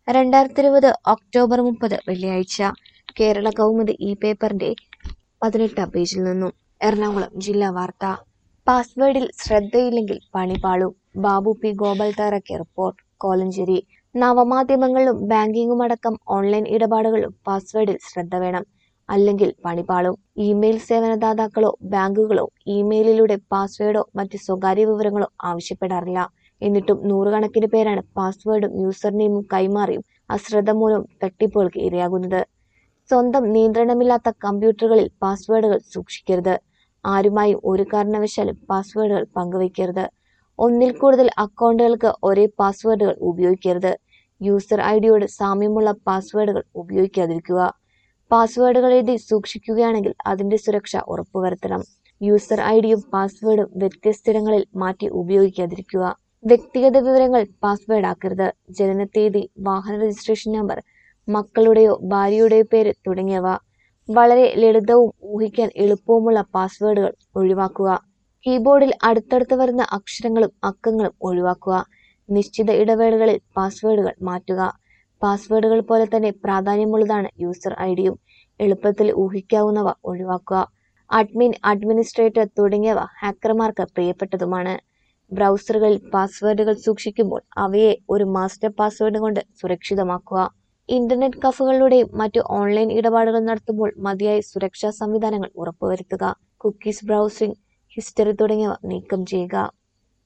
രണ്ടായിരത്തി ഇരുപത് ഒക്ടോബർ മുപ്പത് വെള്ളിയാഴ്ച കേരള കൗമുദി ഈ പേപ്പറിന്റെ പതിനെട്ടാം പേജിൽ നിന്നും എറണാകുളം ജില്ലാ വാർത്ത പാസ്വേഡിൽ ശ്രദ്ധയില്ലെങ്കിൽ പണി പാളും ബാബു പി ഗോപാൽ തയ്യാറാക്കിയ റിപ്പോർട്ട് കോലഞ്ചേരി നവമാധ്യമങ്ങളിലും ബാങ്കിങ്ങും അടക്കം ഓൺലൈൻ ഇടപാടുകളിലും പാസ്വേഡിൽ ശ്രദ്ധ വേണം അല്ലെങ്കിൽ പണിപാളും ഇമെയിൽ സേവനദാതാക്കളോ ബാങ്കുകളോ ഇമെയിലിലൂടെ പാസ്വേഡോ മറ്റ് സ്വകാര്യ വിവരങ്ങളോ ആവശ്യപ്പെടാറില്ല എന്നിട്ടും നൂറുകണക്കിന് പേരാണ് പാസ്വേഡും യൂസർ നെയിമും കൈമാറിയും അശ്രദ്ധ മൂലം തട്ടിപ്പുകൾക്ക് ഇരയാകുന്നത് സ്വന്തം നിയന്ത്രണമില്ലാത്ത കമ്പ്യൂട്ടറുകളിൽ പാസ്വേഡുകൾ സൂക്ഷിക്കരുത് ആരുമായും ഒരു കാരണവശാലും പാസ്വേഡുകൾ പങ്കുവയ്ക്കരുത് ഒന്നിൽ കൂടുതൽ അക്കൗണ്ടുകൾക്ക് ഒരേ പാസ്വേഡുകൾ ഉപയോഗിക്കരുത് യൂസർ ഐ ഡിയോട് സാമ്യമുള്ള പാസ്വേഡുകൾ ഉപയോഗിക്കാതിരിക്കുക പാസ്വേഡുകൾ എഴുതി സൂക്ഷിക്കുകയാണെങ്കിൽ അതിന്റെ സുരക്ഷ ഉറപ്പുവരുത്തണം യൂസർ ഐ ഡിയും പാസ്വേഡും വ്യത്യസ്തയിടങ്ങളിൽ മാറ്റി ഉപയോഗിക്കാതിരിക്കുക വ്യക്തിഗത വിവരങ്ങൾ പാസ്വേഡ് ആക്കരുത് ജനനത്തീയതി വാഹന രജിസ്ട്രേഷൻ നമ്പർ മക്കളുടെയോ ഭാര്യയുടെയോ പേര് തുടങ്ങിയവ വളരെ ലളിതവും ഊഹിക്കാൻ എളുപ്പവുമുള്ള പാസ്വേഡുകൾ ഒഴിവാക്കുക കീബോർഡിൽ അടുത്തടുത്ത് വരുന്ന അക്ഷരങ്ങളും അക്കങ്ങളും ഒഴിവാക്കുക നിശ്ചിത ഇടവേളകളിൽ പാസ്വേഡുകൾ മാറ്റുക പാസ്വേഡുകൾ പോലെ തന്നെ പ്രാധാന്യമുള്ളതാണ് യൂസർ ഐ ഡിയും എളുപ്പത്തിൽ ഊഹിക്കാവുന്നവ ഒഴിവാക്കുക അഡ്മിൻ അഡ്മിനിസ്ട്രേറ്റർ തുടങ്ങിയവ ഹാക്കർമാർക്ക് പ്രിയപ്പെട്ടതുമാണ് ബ്രൗസറുകളിൽ പാസ്വേഡുകൾ സൂക്ഷിക്കുമ്പോൾ അവയെ ഒരു മാസ്റ്റർ പാസ്വേഡ് കൊണ്ട് സുരക്ഷിതമാക്കുക ഇന്റർനെറ്റ് കഫുകളിലൂടെയും മറ്റു ഓൺലൈൻ ഇടപാടുകൾ നടത്തുമ്പോൾ മതിയായ സുരക്ഷാ സംവിധാനങ്ങൾ ഉറപ്പുവരുത്തുക കുക്കീസ് ബ്രൗസിംഗ് ഹിസ്റ്ററി തുടങ്ങിയവ നീക്കം ചെയ്യുക